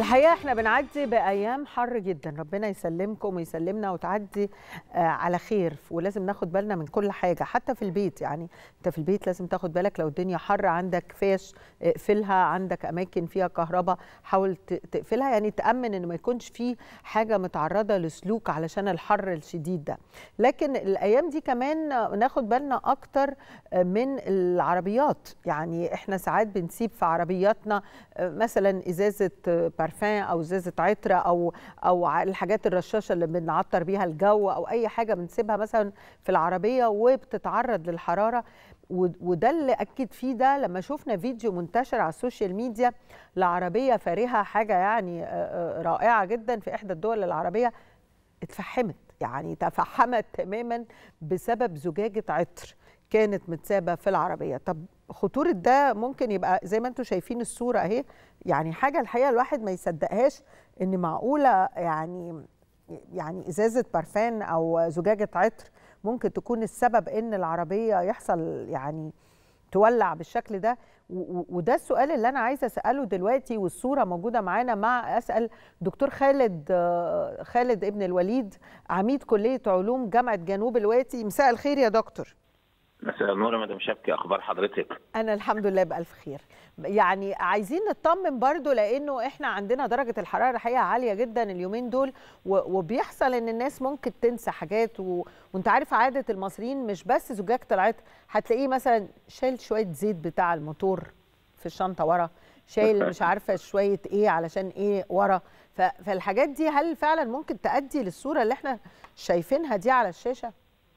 الحقيقه احنا بنعدي بايام حر جدا ربنا يسلمكم ويسلمنا وتعدي آه، على خير ولازم ناخد بالنا من كل حاجه حتى في البيت يعني انت في البيت لازم تاخد بالك لو الدنيا حر عندك فيش اقفلها عندك اماكن فيها كهرباء حاول ت- تقفلها يعني تامن ان ما يكونش في حاجه متعرضه لسلوك علشان الحر الشديد ده لكن الايام دي كمان ناخد بالنا اكتر من العربيات يعني احنا ساعات بنسيب في عربياتنا مثلا ازازه بارفان او ازازه عطره او او ع- الحاجات الرشاشه اللي بنعطر بيها الجو او اي حاجه بنسيبها مثلا في العربيه وبتتعرض للحراره و- وده اللي اكد فيه ده لما شفنا فيديو منتشر على السوشيال ميديا لعربيه فارهه حاجه يعني آه، آه، رائعه جدا في احدى الدول العربيه اتفحمت يعني تفحمت تماما بسبب زجاجة عطر كانت متسابة في العربية طب خطورة ده ممكن يبقى زي ما انتم شايفين الصورة اهي يعني حاجة الحقيقة الواحد ما يصدقهاش ان معقولة يعني يعني ازازة برفان او زجاجة عطر ممكن تكون السبب ان العربية يحصل يعني تولع بالشكل ده و- و- وده السؤال اللي انا عايزه اساله دلوقتي والصوره موجوده معانا مع اسال دكتور خالد آه، خالد ابن الوليد عميد كليه علوم جامعه جنوب الوادي مساء الخير يا دكتور مساء النور يا مدام شبكي اخبار حضرتك انا الحمد لله بالف خير يعني عايزين نطمن برضو لانه احنا عندنا درجه الحراره الحقيقه عاليه جدا اليومين دول و- وبيحصل ان الناس ممكن تنسى حاجات و... وانت عارف عاده المصريين مش بس زجاجه العطر هتلاقيه مثلا شايل شويه زيت بتاع الموتور في الشنطه ورا شايل مش عارفه شويه ايه علشان ايه ورا ف... فالحاجات دي هل فعلا ممكن تؤدي للصوره اللي احنا شايفينها دي على الشاشه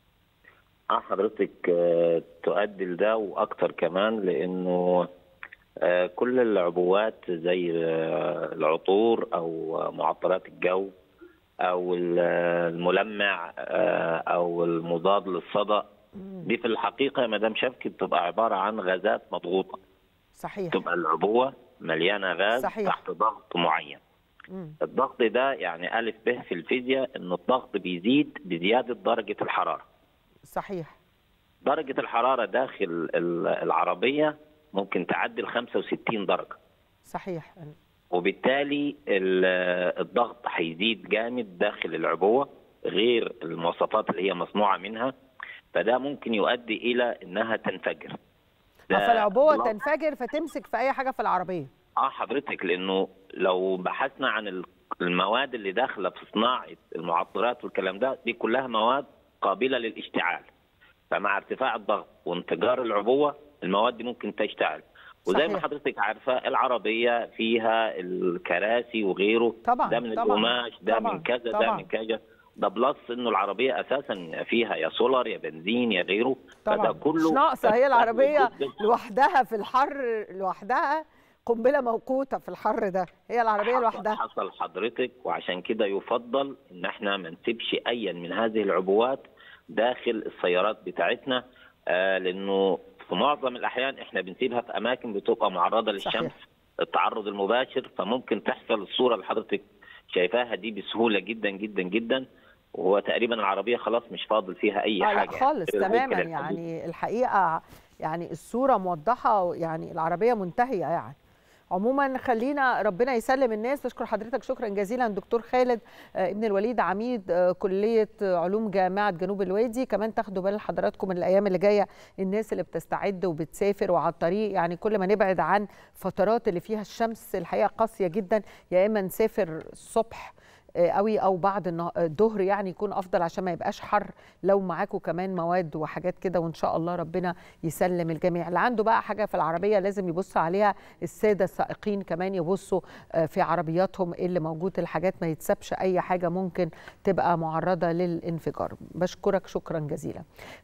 اه حضرتك آه، تؤدي لده واكتر كمان لانه آه، كل العبوات زي آه، العطور او آه، معطرات الجو او ال- آه، الملمع آه، او المضاد للصدأ دي في الحقيقه يا مدام شبكي بتبقى عباره عن غازات مضغوطه صحيح تبقى العبوه مليانه غاز صحيح. تحت ضغط معين مم. الضغط ده يعني الف ب في الفيزياء ان الضغط بيزيد بزياده درجه الحراره صحيح درجة الحرارة داخل ال- العربية ممكن تعدي ال 65 درجة صحيح وبالتالي ال- الضغط هيزيد جامد داخل العبوة غير المواصفات اللي هي مصنوعة منها فده ممكن يؤدي إلى إنها تنفجر ده فالعبوه بلس- تنفجر فتمسك في اي حاجه في العربيه اه حضرتك لانه لو بحثنا عن ال- المواد اللي داخله في صناعه المعطرات والكلام ده دي كلها مواد قابله للاشتعال فمع ارتفاع الضغط وانفجار العبوه المواد دي ممكن تشتعل وزي ما صحيح. حضرتك عارفه العربيه فيها الكراسي وغيره طبعاً، ده من طبعاً، القماش ده طبعاً، من كذا ده طبعاً. من كذا ده بلس انه العربيه اساسا فيها يا سولار يا بنزين يا غيره طبعا فده كله مش ناقصه هي العربيه جداً. لوحدها في الحر لوحدها قنبله موقوته في الحر ده هي العربيه حصل- لوحدها حصل حضرتك وعشان كده يفضل ان احنا ما نسيبش ايا من هذه العبوات داخل السيارات بتاعتنا آه لانه في معظم الاحيان احنا بنسيبها في اماكن بتبقى معرضه للشمس صحيح. التعرض المباشر فممكن تحصل الصوره اللي حضرتك شايفاها دي بسهوله جدا جدا جدا وهو تقريبا العربيه خلاص مش فاضل فيها اي آه لا حاجه خالص غير تماما الهيكل الحديد. يعني الحقيقه يعني الصوره موضحه يعني العربيه منتهيه يعني عموما خلينا ربنا يسلم الناس بشكر حضرتك شكرا جزيلا دكتور خالد آه، ابن الوليد عميد آه، كليه علوم جامعه جنوب الوادي كمان تاخدوا بال حضراتكم من الايام اللي جايه الناس اللي بتستعد وبتسافر وعلى الطريق يعني كل ما نبعد عن فترات اللي فيها الشمس الحقيقه قاسيه جدا يا اما نسافر الصبح آه، قوي او بعد النه- الظهر يعني يكون افضل عشان ما يبقاش حر لو معاكم كمان مواد وحاجات كده وان شاء الله ربنا يسلم الجميع اللي عنده بقى حاجه في العربيه لازم يبص عليها الساده السائقين كمان يبصوا آه، في عربياتهم إيه اللي موجود الحاجات ما يتسابش اي حاجه ممكن تبقى معرضه للانفجار بشكرك شكرا جزيلا